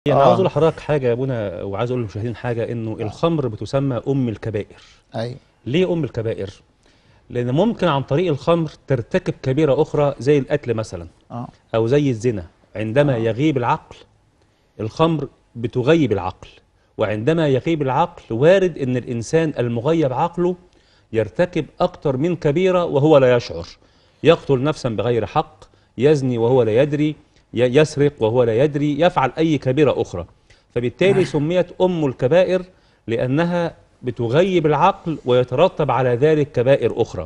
انا آه. عاوز اقول لحضرتك حاجه يا ابونا وعايز اقول للمشاهدين حاجه انه الخمر بتسمى ام الكبائر ايوه ليه ام الكبائر لان ممكن عن طريق الخمر ترتكب كبيره اخرى زي القتل مثلا اه او زي الزنا عندما آه. يغيب العقل الخمر بتغيب العقل وعندما يغيب العقل وارد ان الانسان المغيب عقله يرتكب اكتر من كبيره وهو لا يشعر يقتل نفسا بغير حق يزني وهو لا يدري ي- يسرق وهو لا يدري يفعل اي كبيره اخرى فبالتالي سميت ام الكبائر لانها بتغيب العقل ويترتب على ذلك كبائر اخرى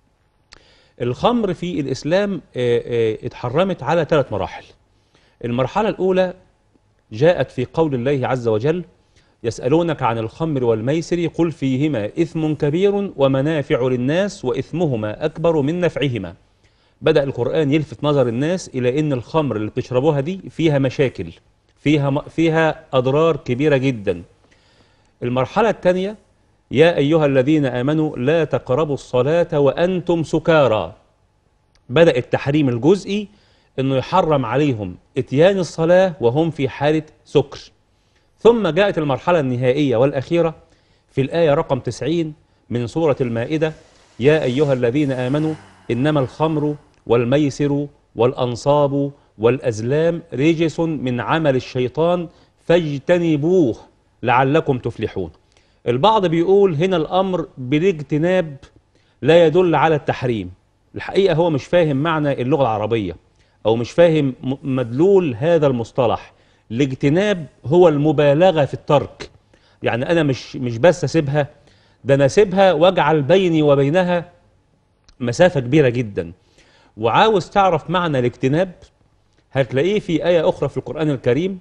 الخمر في الاسلام آه، آه، اتحرمت على ثلاث مراحل المرحله الاولى جاءت في قول الله عز وجل يسألونك عن الخمر والميسر قل فيهما إثم كبير ومنافع للناس وإثمهما أكبر من نفعهما بدأ القرآن يلفت نظر الناس إلى أن الخمر اللي بتشربوها دي فيها مشاكل فيها م- فيها أضرار كبيرة جدا المرحلة الثانية يا أيها الذين آمنوا لا تقربوا الصلاة وأنتم سكارى بدأ التحريم الجزئي أنه يحرم عليهم إتيان الصلاة وهم في حالة سكر ثم جاءت المرحلة النهائية والأخيرة في الآية رقم 90 من سورة المائدة يا أيها الذين آمنوا إنما الخمر والميسر والأنصاب والأزلام رجس من عمل الشيطان فاجتنبوه لعلكم تفلحون البعض بيقول هنا الأمر بالاجتناب لا يدل على التحريم الحقيقة هو مش فاهم معنى اللغة العربية أو مش فاهم م- مدلول هذا المصطلح الاجتناب هو المبالغة في الترك يعني أنا مش مش بس أسيبها ده أنا أسيبها وأجعل بيني وبينها مسافة كبيرة جدا وعاوز تعرف معنى الاجتناب هتلاقيه في آية أخرى في القرآن الكريم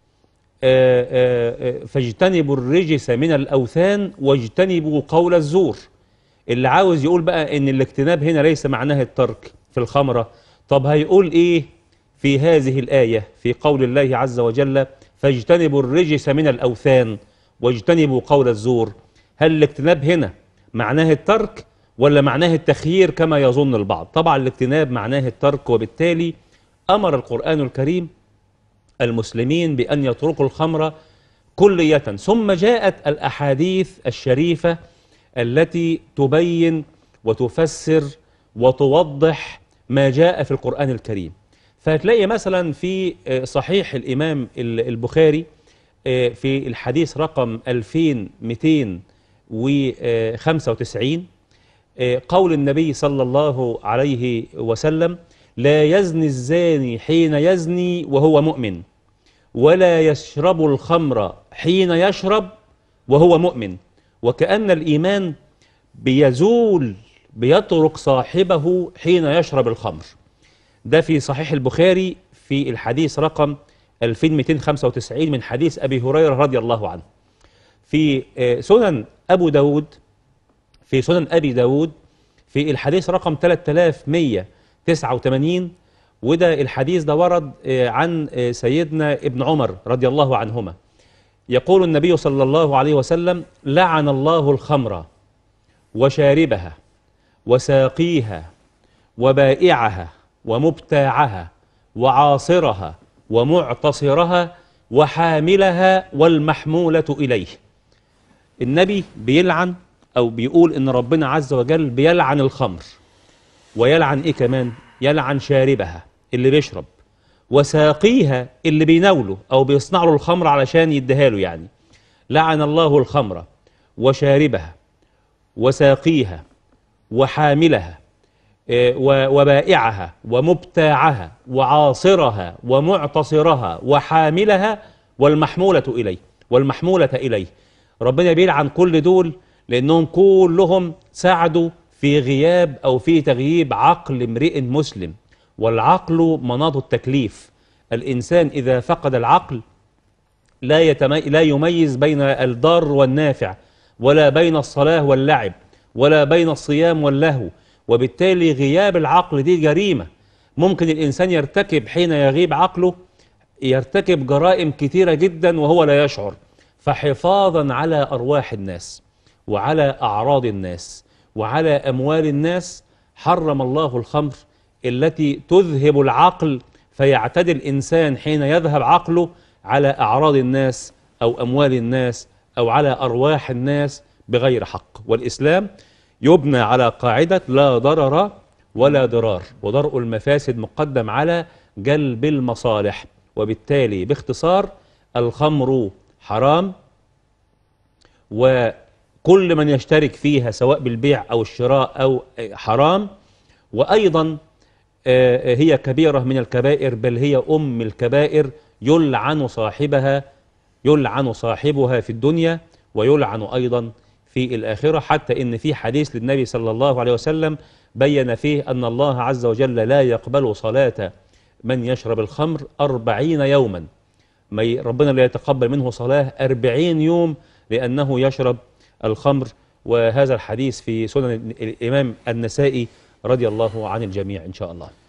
آه، آه، آه، فاجتنبوا الرجس من الأوثان واجتنبوا قول الزور اللي عاوز يقول بقى ان الاجتناب هنا ليس معناه الترك في الخمرة طب هيقول ايه في هذه الآية في قول الله عز وجل فاجتنبوا الرجس من الأوثان واجتنبوا قول الزور هل الاجتناب هنا معناه الترك ولا معناه التخيير كما يظن البعض طبعا الاجتناب معناه الترك وبالتالي أمر القرآن الكريم المسلمين بأن يتركوا الخمر كلية ثم جاءت الأحاديث الشريفة التي تبين وتفسر وتوضح ما جاء في القرآن الكريم فهتلاقي مثلا في آه، صحيح الإمام ال- البخاري آه، في الحديث رقم 2295 آه، قول النبي صلى الله عليه وسلم لا يزني الزاني حين يزني وهو مؤمن ولا يشرب الخمر حين يشرب وهو مؤمن وكأن الإيمان بيزول بيترك صاحبه حين يشرب الخمر ده في صحيح البخاري في الحديث رقم 2295 من حديث أبي هريرة رضي الله عنه في آه، سنن أبو داود في سنن أبي داود في الحديث رقم 3189 وده الحديث ده ورد آه، عن آه، سيدنا ابن عمر رضي الله عنهما يقول النبي صلى الله عليه وسلم لعن الله الخمر وشاربها وساقيها وبائعها ومبتاعها وعاصرها ومعتصرها وحاملها والمحمولة إليه النبي بيلعن أو بيقول إن ربنا عز وجل بيلعن الخمر ويلعن إيه كمان يلعن شاربها اللي بيشرب وساقيها اللي بيناوله أو بيصنع له الخمر علشان يديها له يعني لعن الله الخمر وشاربها وساقيها وحاملها إيه، و- وبائعها ومبتاعها وعاصرها ومعتصرها وحاملها والمحمولة إليه والمحمولة إليه ربنا بيلعن كل دول لأنهم كلهم ساعدوا في غياب أو في تغييب عقل امرئ مسلم والعقل مناط التكليف الإنسان إذا فقد العقل لا, يتمي... لا يميز بين الضار والنافع ولا بين الصلاة واللعب ولا بين الصيام واللهو وبالتالي غياب العقل دي جريمة ممكن الإنسان يرتكب حين يغيب عقله يرتكب جرائم كتيرة جدا وهو لا يشعر فحفاظا على أرواح الناس وعلى أعراض الناس وعلى أموال الناس حرم الله الخمر التي تذهب العقل فيعتدي الإنسان حين يذهب عقله على أعراض الناس أو أموال الناس أو على أرواح الناس بغير حق والإسلام يبنى على قاعدة لا ضرر ولا ضرار ودرء المفاسد مقدم على جلب المصالح وبالتالي باختصار الخمر حرام وكل من يشترك فيها سواء بالبيع أو الشراء أو حرام وأيضا آه، هي كبيرة من الكبائر بل هي أم الكبائر يلعن صاحبها يلعن صاحبها في الدنيا ويلعن أيضا في الآخرة حتى إن في حديث للنبي صلى الله عليه وسلم بين فيه أن الله عز وجل لا يقبل صلاة من يشرب الخمر أربعين يوما ما ي- ربنا لا يتقبل منه صلاة أربعين يوم لأنه يشرب الخمر وهذا الحديث في سنن الإمام النسائي رضي الله عن الجميع إن شاء الله